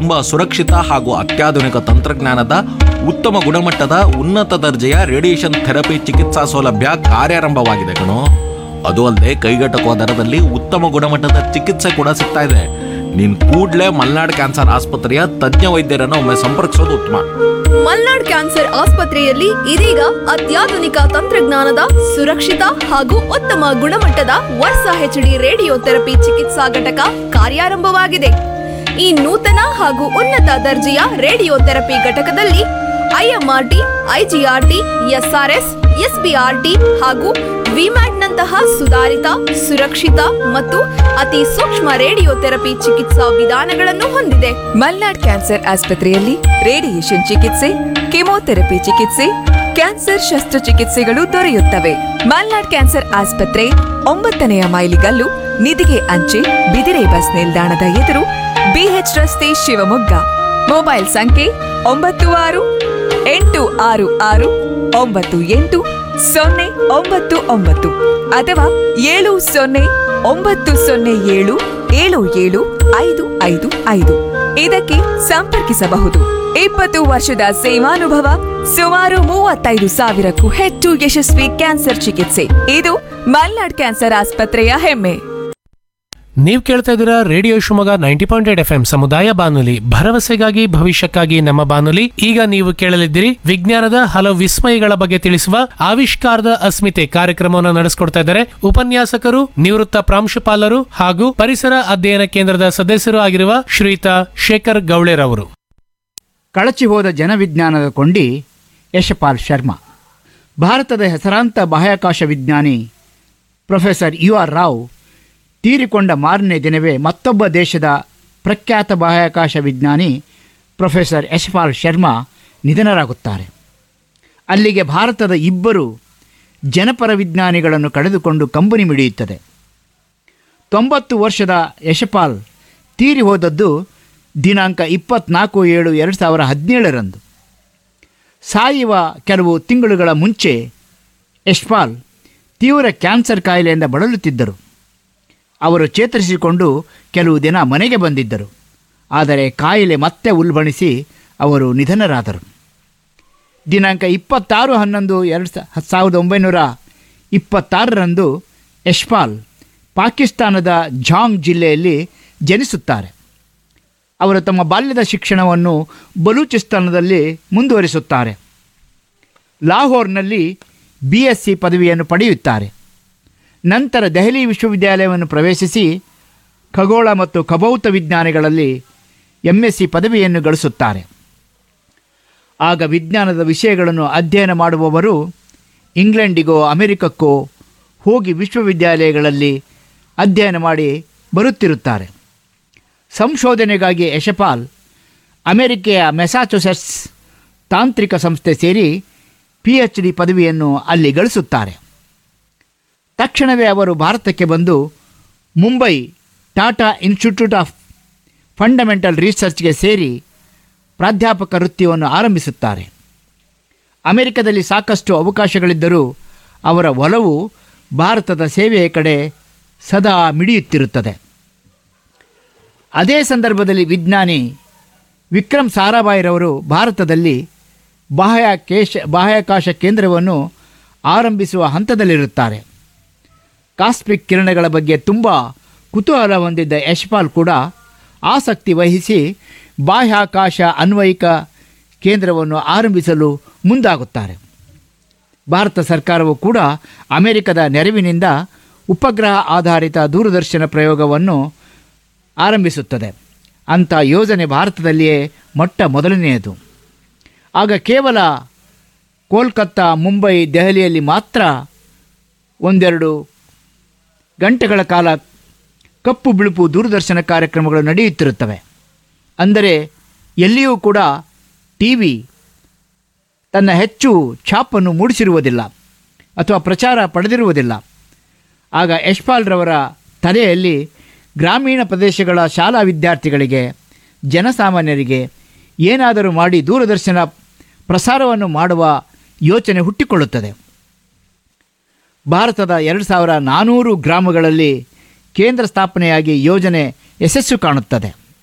ತುಂಬಾ ಸುರಕ್ಷಿತ ಹಾಗೂ ಅತ್ಯಾಧುನಿಕ ತಂತ್ರಜ್ಞಾನದ ಉತ್ತಮ ಗುಣಮಟ್ಟದ ಉನ್ನತ ದರ್ಜೆಯ ರೇಡಿಯೇಷನ್ ಥೆರಪಿ ಚಿಕಿತ್ಸಾ ಸೌಲಭ್ಯ ಕಾರ್ಯಾರಂಭವಾಗಿದೆ ಕಣೋ ಅದು ಅಲ್ಲದೆ ಕೈಗೆಟಕುವ ದರದಲ್ಲಿ ಉತ್ತಮ ಗುಣಮಟ್ಟದ ಚಿಕಿತ್ಸೆ ಕೂಡ ಸಿಗ್ತಾ ಇದೆ ನೀನ್ ಕೂಡ್ಲೇ ಮಲ್ನಾಡ್ ಕ್ಯಾನ್ಸರ್ ಆಸ್ಪತ್ರೆಯ ತಜ್ಞ ವೈದ್ಯರನ್ನು ಒಮ್ಮೆ ಸಂಪರ್ಕಿಸೋದು ಉತ್ತಮ ಮಲ್ನಾಡ್ ಕ್ಯಾನ್ಸರ್ ಆಸ್ಪತ್ರೆಯಲ್ಲಿ ಇದೀಗ ಅತ್ಯಾಧುನಿಕ ತಂತ್ರಜ್ಞಾನದ ಸುರಕ್ಷಿತ ಹಾಗೂ ಉತ್ತಮ ಗುಣಮಟ್ಟದ ವರ್ಷ ಹೆಚ್ಡಿ ರೇಡಿಯೋ ಥೆರಪಿ ಚಿಕಿತ್ಸಾ ಘಟಕ ಕಾರ್ಯಾರಂಭವಾಗಿದೆ ಈ ನೂತನ ಹಾಗೂ ಉನ್ನತ ದರ್ಜೆಯ ರೇಡಿಯೋ ಥೆರಪಿ ಘಟಕದಲ್ಲಿ ಐಎಂಆರ್ಟಿ ಐಜಿಆರ್ಟಿ ಎಸ್ಆರ್ಎಸ್ ಎಸ್ಬಿಆರ್ಟಿ ಹಾಗೂ ವಿಮ್ಯಾಟ್ನಂತಹ ಸುಧಾರಿತ ಸುರಕ್ಷಿತ ಮತ್ತು ಅತಿ ಸೂಕ್ಷ್ಮ ರೇಡಿಯೋ ಥೆರಪಿ ಚಿಕಿತ್ಸಾ ವಿಧಾನಗಳನ್ನು ಹೊಂದಿದೆ ಮಲ್ನಾಡ್ ಕ್ಯಾನ್ಸರ್ ಆಸ್ಪತ್ರೆಯಲ್ಲಿ ರೇಡಿಯೇಷನ್ ಚಿಕಿತ್ಸೆ ಕೆಮೊಥೆರಪಿ ಚಿಕಿತ್ಸೆ ಕ್ಯಾನ್ಸರ್ ಶಸ್ತ್ರಚಿಕಿತ್ಸೆಗಳು ದೊರೆಯುತ್ತವೆ ಮಲ್ನಾಡ್ ಕ್ಯಾನ್ಸರ್ ಆಸ್ಪತ್ರೆ ಒಂಬತ್ತನೆಯ ಮೈಲಿಗಲ್ಲು ನಿಧಿಗೆ ಅಂಚೆ ಬಿದಿರೆ ಬಸ್ ನಿಲ್ದಾಣದ ಎದುರು ಬಿಎಚ್ ರಸ್ತೆ ಶಿವಮೊಗ್ಗ ಮೊಬೈಲ್ ಸಂಖ್ಯೆ ಒಂಬತ್ತು ಆರು ಎಂಟು ಆರು ಆರು ಒಂಬತ್ತು ಎಂಟು ಸೊನ್ನೆ ಒಂಬತ್ತು ಒಂಬತ್ತು ಅಥವಾ ಏಳು ಸೊನ್ನೆ ಒಂಬತ್ತು ಸೊನ್ನೆ ಏಳು ಏಳು ಏಳು ಐದು ಐದು ಐದು ಇದಕ್ಕೆ ಸಂಪರ್ಕಿಸಬಹುದು ಇಪ್ಪತ್ತು ವರ್ಷದ ಸೇವಾನುಭವ ಸುಮಾರು ಮೂವತ್ತೈದು ಸಾವಿರಕ್ಕೂ ಹೆಚ್ಚು ಯಶಸ್ವಿ ಕ್ಯಾನ್ಸರ್ ಚಿಕಿತ್ಸೆ ಇದು ಮಲ್ನಾಡ್ ಕ್ಯಾನ್ಸರ್ ಆಸ್ಪತ್ರೆಯ ಹೆಮ್ಮೆ ನೀವು ಕೇಳ್ತಾ ಇದ್ದೀರಾ radio Shivamogga ninety point eight F M ಸಮುದಾಯ ಬಾನುಲಿ ಭರವಸೆಗಾಗಿ ಭವಿಷ್ಯಕ್ಕಾಗಿ ನಮ್ಮ ಬಾನುಲಿ ಈಗ ನೀವು ಕೇಳಲಿದ್ದೀರಿ ವಿಜ್ಞಾನದ ಹಲವು ವಿಸ್ಮಯಗಳ ಬಗ್ಗೆ ತಿಳಿಸುವ ಆವಿಷ್ಕಾರದ ಅಸ್ಮಿತೆ ಕಾರ್ಯಕ್ರಮವನ್ನು ನಡೆಸಿಕೊಡ್ತಾ ಇದ್ದಾರೆ ಉಪನ್ಯಾಸಕರು ನಿವೃತ್ತ ಪ್ರಾಂಶುಪಾಲರು ಹಾಗೂ ಪರಿಸರ ಅಧ್ಯಯನ ಕೇಂದ್ರದ ಸದಸ್ಯರು ಆಗಿರುವ ಶ್ರೀಯುತ ಶೇಖರ್ ಗೌಳೆರವರು ಕಳಚಿ ಹೋದ ಜನವಿಜ್ಞಾನದ ಕೊಂಡಿ ಯಶಪಾಲ್ ಶರ್ಮಾ ಭಾರತದ ಹೆಸರಾಂತ ಬಾಹ್ಯಾಕಾಶ ವಿಜ್ಞಾನಿ ಪ್ರೊಫೆಸರ್ ಯು ಆರ್ ರಾವ್ ತೀರಿಕೊಂಡ ಮಾರನೇ ದಿನವೇ ಮತ್ತೊಬ್ಬ ದೇಶದ ಪ್ರಖ್ಯಾತ ಬಾಹ್ಯಾಕಾಶ ವಿಜ್ಞಾನಿ ಪ್ರೊಫೆಸರ್ ಯಶಪಾಲ್ ಶರ್ಮಾ ನಿಧನರಾಗುತ್ತಾರೆ ಅಲ್ಲಿಗೆ ಭಾರತದ ಇಬ್ಬರು ಜನಪರ ವಿಜ್ಞಾನಿಗಳನ್ನು ಕಳೆದುಕೊಂಡು ಕಂಬನಿ ಮಿಡಿಯುತ್ತದೆ ತೊಂಬತ್ತು ವರ್ಷದ ಯಶಪಾಲ್ ತೀರಿ ಹೋದದ್ದು ದಿನಾಂಕ ಇಪ್ಪತ್ನಾಲ್ಕು ಏಳು ಎರಡು ಸಾವಿರ ಹದಿನೇಳರಂದು ಸಾಯುವ ಕೆಲವು ತಿಂಗಳುಗಳ ಮುಂಚೆ ಯಶ್ಪಾಲ್ ತೀವ್ರ ಕ್ಯಾನ್ಸರ್ ಕಾಯಿಲೆಯಿಂದ ಬಳಲುತ್ತಿದ್ದರು ಅವರು ಚೇತರಿಸಿಕೊಂಡು ಕೆಲವು ದಿನ ಮನೆಗೆ ಬಂದಿದ್ದರು ಆದರೆ ಕಾಯಿಲೆ ಮತ್ತೆ ಉಲ್ಬಣಿಸಿ ಅವರು ನಿಧನರಾದರು ದಿನಾಂಕ ಇಪ್ಪತ್ತಾರು ಹನ್ನೊಂದು ಎರಡು ಸ ಸಾವಿರದ ಒಂಬೈನೂರ ಇಪ್ಪತ್ತಾರರಂದು ಯಶ್ಪಾಲ್ ಪಾಕಿಸ್ತಾನದ ಝಾಂಗ್ ಜಿಲ್ಲೆಯಲ್ಲಿ ಜನಿಸುತ್ತಾರೆ ಅವರು ತಮ್ಮ ಬಾಲ್ಯದ ಶಿಕ್ಷಣವನ್ನು ಬಲೂಚಿಸ್ತಾನದಲ್ಲಿ ಮುಂದುವರಿಸುತ್ತಾರೆ ಲಾಹೋರ್ನಲ್ಲಿ ಬಿ ಎಸ್ ಸಿ ಪದವಿಯನ್ನು ಪಡೆಯುತ್ತಾರೆ ನಂತರ ದೆಹಲಿ ವಿಶ್ವವಿದ್ಯಾಲಯವನ್ನು ಪ್ರವೇಶಿಸಿ ಖಗೋಳ ಮತ್ತು ಖಭೌತ ವಿಜ್ಞಾನಗಳಲ್ಲಿ ಎಂ ಎಸ್ ಸಿ ಪದವಿಯನ್ನು ಗಳಿಸುತ್ತಾರೆ ಆಗ ವಿಜ್ಞಾನದ ವಿಷಯಗಳನ್ನು ಅಧ್ಯಯನ ಮಾಡುವವರು ಇಂಗ್ಲೆಂಡಿಗೋ ಅಮೆರಿಕಕ್ಕೋ ಹೋಗಿ ವಿಶ್ವವಿದ್ಯಾಲಯಗಳಲ್ಲಿ ಅಧ್ಯಯನ ಮಾಡಿ ಬರುತ್ತಿರುತ್ತಾರೆ ಸಂಶೋಧನೆಗಾಗಿ ಯಶಪಾಲ್ ಅಮೆರಿಕೆಯ ಮೆಸಾಚುಸೆಟ್ಸ್ ತಾಂತ್ರಿಕ ಸಂಸ್ಥೆ ಸೇರಿ ಪಿ ಎಚ್ ಡಿ ಪದವಿಯನ್ನು ಅಲ್ಲಿ ಗಳಿಸುತ್ತಾರೆ ತಕ್ಷಣವೇ ಅವರು ಭಾರತಕ್ಕೆ ಬಂದು Mumbai Tata institute of fundamental ರಿಸರ್ಚ್ಗೆ ಸೇರಿ ಪ್ರಾಧ್ಯಾಪಕ ವೃತ್ತಿಯನ್ನು ಆರಂಭಿಸುತ್ತಾರೆ ಅಮೆರಿಕದಲ್ಲಿ ಸಾಕಷ್ಟು ಅವಕಾಶಗಳಿದ್ದರೂ ಅವರ ಒಲವು ಭಾರತದ ಸೇವೆಯ ಕಡೆ ಸದಾ ಮಿಡಿಯುತ್ತಿರುತ್ತದೆ ಅದೇ ಸಂದರ್ಭದಲ್ಲಿ ವಿಜ್ಞಾನಿ ವಿಕ್ರಮ್ ಸಾರಾಭಾಯಿರವರು ಭಾರತದಲ್ಲಿ ಬಾಹ್ಯಾಕೇಶ ಬಾಹ್ಯಾಕಾಶ ಕೇಂದ್ರವನ್ನು ಆರಂಭಿಸುವ ಹಂತದಲ್ಲಿರುತ್ತಾರೆ ಕಾಸ್ಮಿಕ್ ಕಿರಣಗಳ ಬಗ್ಗೆ ತುಂಬ ಕುತೂಹಲ ಹೊಂದಿದ್ದ ಯಶ್ಪಾಲ್ ಕೂಡ ಆಸಕ್ತಿ ವಹಿಸಿ ಬಾಹ್ಯಾಕಾಶ ಅನ್ವಯಿಕ ಕೇಂದ್ರವನ್ನು ಆರಂಭಿಸಲು ಮುಂದಾಗುತ್ತಾರೆ ಭಾರತ ಸರ್ಕಾರವು ಕೂಡ ಅಮೆರಿಕದ ನೆರವಿನಿಂದ ಉಪಗ್ರಹ ಆಧಾರಿತ ದೂರದರ್ಶನ ಪ್ರಯೋಗವನ್ನು ಆರಂಭಿಸುತ್ತದೆ ಅಂಥ ಯೋಜನೆ ಭಾರತದಲ್ಲಿಯೇ ಮೊಟ್ಟ ಮೊದಲನೆಯದು ಆಗ ಕೇವಲ ಕೋಲ್ಕತ್ತಾ ಮುಂಬೈ ದೆಹಲಿಯಲ್ಲಿ ಮಾತ್ರ ಒಂದೆರಡು ಗಂಟೆಗಳ ಕಾಲ ಕಪ್ಪು ಬಿಳುಪು ದೂರದರ್ಶನ ಕಾರ್ಯಕ್ರಮಗಳು ನಡೆಯುತ್ತಿರುತ್ತವೆ ಅಂದರೆ ಎಲ್ಲಿಯೂ ಕೂಡ ಟಿ ವಿ ತನ್ನ ಹೆಚ್ಚು ಛಾಪನ್ನು ಮೂಡಿಸಿರುವುದಿಲ್ಲ ಅಥವಾ ಪ್ರಚಾರ ಪಡೆದಿರುವುದಿಲ್ಲ ಆಗ ಯಶ್ಪಾಲ್ರವರ ತಲೆಯಲ್ಲಿ ಗ್ರಾಮೀಣ ಪ್ರದೇಶಗಳ ಶಾಲಾ ವಿದ್ಯಾರ್ಥಿಗಳಿಗೆ ಜನಸಾಮಾನ್ಯರಿಗೆ ಏನಾದರೂ ಮಾಡಿ ದೂರದರ್ಶನ ಪ್ರಸಾರವನ್ನು ಮಾಡುವ ಯೋಚನೆ ಹುಟ್ಟಿಕೊಳ್ಳುತ್ತದೆ ಭಾರತದ ಎರಡು ಸಾವಿರ ನಾನ್ನೂರು ಗ್ರಾಮಗಳಲ್ಲಿ ಕೇಂದ್ರ ಸ್ಥಾಪನೆಯಾಗಿ ಯೋಜನೆ ಯಶಸ್ಸು ಕಾಣುತ್ತದೆ